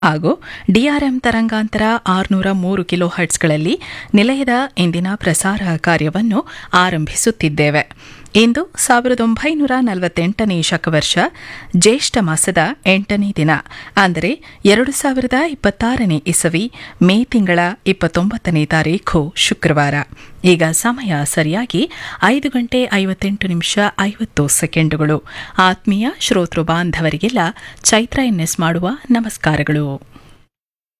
ಹಾಗೂ ಡಿಆರ್ಎಂ ತರಂಗಾಂತರ ಆರುನೂರ ಮೂರು ಕಿಲೋ ಹರ್ಟ್ಸ್ಗಳಲ್ಲಿ ನಿಲಯದ ಇಂದಿನ ಪ್ರಸಾರ ಕಾರ್ಯವನ್ನು ಆರಂಭಿಸುತ್ತಿದ್ದೇವೆ ಇಂದು ಸಾವಿರದ ಒಂಬೈನೂರ ನಲವತ್ತೆಂಟನೇ ಶಕವರ್ಷ ಜ್ಯೇಷ್ಠ ಮಾಸದ ಎಂಟನೇ ದಿನ ಅಂದರೆ ಎರಡು ಸಾವಿರದ ಇಪ್ಪತ್ತಾರನೇ ಇಸವಿ ಮೇ ತಿಂಗಳ ಇಪ್ಪತ್ತೊಂಬತ್ತನೇ ತಾರೀಖು ಶುಕ್ರವಾರ ಈಗ ಸಮಯ ಸರಿಯಾಗಿ ಐದು ಗಂಟೆ ಐವತ್ತೆಂಟು ನಿಮಿಷ ಐವತ್ತು ಸೆಕೆಂಡುಗಳು ಆತ್ಮೀಯ ಶ್ರೋತೃ ಬಾಂಧವರಿಗೆಲ್ಲ ಚೈತ್ರ ಎನ್ಎಸ್ ಮಾಡುವ ನಮಸ್ಕಾರಗಳು